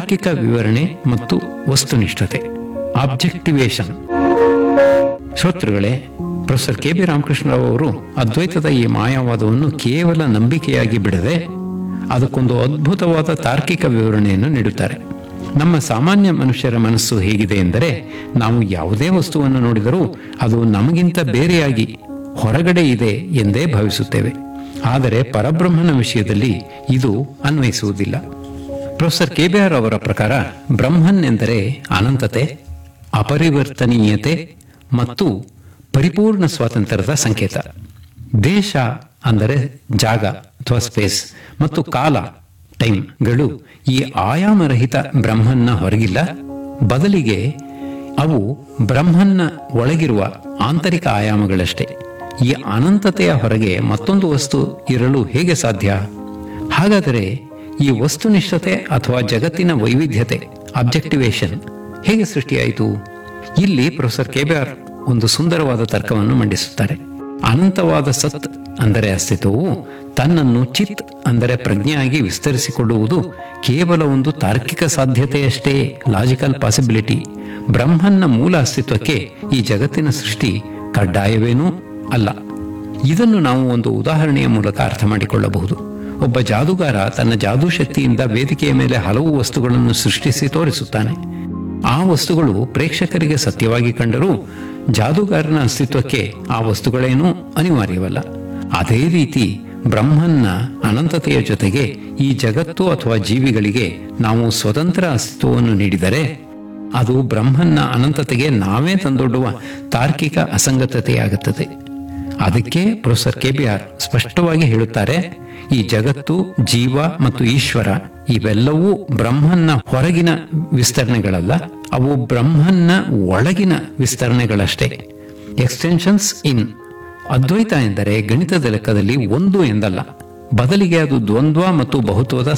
ತಾರ್ಕಿಕ ವಿವರಣೆ ಮತ್ತು ವಸ್ತುನಿಷ್ಠತೆ ಆಬ್ಜೆಕ್ಟಿವೇಶನ್ ಶ್ರೋತೃಗಳೇ ಪ್ರೊಫೆಸರ್ ಕೆ ಬಿ ರಾಮಕೃಷ್ಣರಾವ್ ಅವರು ಅದ್ವೈತದ ಈ ಮಾಯಾವಾದವನ್ನು ಕೇವಲ ನಂಬಿಕೆಯಾಗಿ ಬಿಡದೆ ಅದಕ್ಕೊಂದು ಅದ್ಭುತವಾದ ತಾರ್ಕಿಕ ವಿವರಣೆಯನ್ನು ನೀಡುತ್ತಾರೆ ನಮ್ಮ ಸಾಮಾನ್ಯ ಮನುಷ್ಯರ ಮನಸ್ಸು ಹೇಗಿದೆ ಎಂದರೆ ನಾವು ಯಾವುದೇ ವಸ್ತುವನ್ನು ನೋಡಿದರೂ ಅದು ನಮಗಿಂತ ಬೇರೆಯಾಗಿ ಹೊರಗಡೆ ಇದೆ ಎಂದೇ ಭಾವಿಸುತ್ತೇವೆ ಆದರೆ ಪರಬ್ರಹ್ಮನ ವಿಷಯದಲ್ಲಿ ಇದು ಅನ್ವಯಿಸುವುದಿಲ್ಲ ಪ್ರೊಫೆಸರ್ ಕೆ ಬಿ ಆರ್ ಅವರ ಪ್ರಕಾರ ಬ್ರಹ್ಮನ್ ಎಂದರೆ ಅನಂತತೆ ಅಪರಿವರ್ತನೀಯತೆ ಮತ್ತು ಪರಿಪೂರ್ಣ ಸ್ವಾತಂತ್ರ್ಯದ ಸಂಕೇತ ದೇಶ ಅಂದರೆ ಜಾಗ ಅಥವಾ ಸ್ಪೇಸ್ ಮತ್ತು ಕಾಲ ಟೈಮ್ಗಳು ಈ ಆಯಾಮರಹಿತ ಬ್ರಹ್ಮನ್ನ ಹೊರಗಿಲ್ಲ ಬದಲಿಗೆ ಅವು ಬ್ರಹ್ಮನ್ನ ಒಳಗಿರುವ ಆಂತರಿಕ ಆಯಾಮಗಳಷ್ಟೇ ಈ ಅನಂತತೆಯ ಹೊರಗೆ ಮತ್ತೊಂದು ವಸ್ತು ಇರಲು ಹೇಗೆ ಸಾಧ್ಯ ಹಾಗಾದರೆ ಈ ವಸ್ತುನಿಷ್ಠತೆ ಅಥವಾ ಜಗತ್ತಿನ ವೈವಿಧ್ಯತೆ ಅಬ್ಜೆಕ್ಟಿವೇಶನ್ ಹೇಗೆ ಸೃಷ್ಟಿಯಾಯಿತು ಇಲ್ಲಿ ಪ್ರೊಫೆಸರ್ ಕೆಬಿಆರ್ ಒಂದು ಸುಂದರವಾದ ತರ್ಕವನ್ನು ಮಂಡಿಸುತ್ತಾರೆ ಅನಂತವಾದ ಸತ್ ಅಂದರೆ ಅಸ್ತಿತ್ವವು ತನ್ನನ್ನು ಚಿತ್ ಅಂದರೆ ಪ್ರಜ್ಞೆಯಾಗಿ ವಿಸ್ತರಿಸಿಕೊಳ್ಳುವುದು ಕೇವಲ ಒಂದು ತಾರ್ಕಿಕ ಸಾಧ್ಯತೆಯಷ್ಟೇ ಲಾಜಿಕಲ್ ಪಾಸಿಬಿಲಿಟಿ ಬ್ರಹ್ಮನ್ನ ಮೂಲ ಅಸ್ತಿತ್ವಕ್ಕೆ ಈ ಜಗತ್ತಿನ ಸೃಷ್ಟಿ ಕಡ್ಡಾಯವೇನೂ ಅಲ್ಲ ಇದನ್ನು ನಾವು ಒಂದು ಉದಾಹರಣೆಯ ಮೂಲಕ ಅರ್ಥ ಮಾಡಿಕೊಳ್ಳಬಹುದು ಒಬ್ಬ ಜಾದೂಗಾರ ತನ್ನ ಜಾದೂ ಶಕ್ತಿಯಿಂದ ವೇದಿಕೆಯ ಮೇಲೆ ಹಲವು ವಸ್ತುಗಳನ್ನು ಸೃಷ್ಟಿಸಿ ತೋರಿಸುತ್ತಾನೆ ಆ ವಸ್ತುಗಳು ಪ್ರೇಕ್ಷಕರಿಗೆ ಸತ್ಯವಾಗಿ ಕಂಡರೂ ಜಾದೂಗಾರನ ಅಸ್ತಿತ್ವಕ್ಕೆ ಆ ವಸ್ತುಗಳೇನೂ ಅನಿವಾರ್ಯವಲ್ಲ ಅದೇ ರೀತಿ ಬ್ರಹ್ಮನ್ನ ಅನಂತತೆಯ ಜೊತೆಗೆ ಈ ಜಗತ್ತು ಅಥವಾ ಜೀವಿಗಳಿಗೆ ನಾವು ಸ್ವತಂತ್ರ ಅಸ್ತಿತ್ವವನ್ನು ನೀಡಿದರೆ ಅದು ಬ್ರಹ್ಮನ್ನ ಅನಂತತೆಗೆ ನಾವೇ ತಂದೊಡ್ಡುವ ತಾರ್ಕಿಕ ಅಸಂಗತತೆಯಾಗುತ್ತದೆ ಅದಕ್ಕೆ ಪ್ರೊಫೆಸರ್ ಕೆಬಿಆರ್ ಸ್ಪಷ್ಟವಾಗಿ ಹೇಳುತ್ತಾರೆ ಈ ಜಗತ್ತು ಜೀವ ಮತ್ತು ಈಶ್ವರ ಇವೆಲ್ಲವೂ ಬ್ರಹ್ಮನ್ನ ಹೊರಗಿನ ವಿಸ್ತರಣೆಗಳಲ್ಲ ಅವು ಬ್ರಹ್ಮನ್ನ ಒಳಗಿನ ವಿಸ್ತರಣೆಗಳಷ್ಟೇ ಎಕ್ಸ್ಟೆನ್ಷನ್ಸ್ ಇನ್ ಅದ್ವೈತ ಎಂದರೆ ಗಣಿತದ ಲೆಕ್ಕದಲ್ಲಿ ಒಂದು ಎಂದಲ್ಲ ಬದಲಿಗೆ ಅದು ದ್ವಂದ್ವ ಮತ್ತು ಬಹುತ್ವದ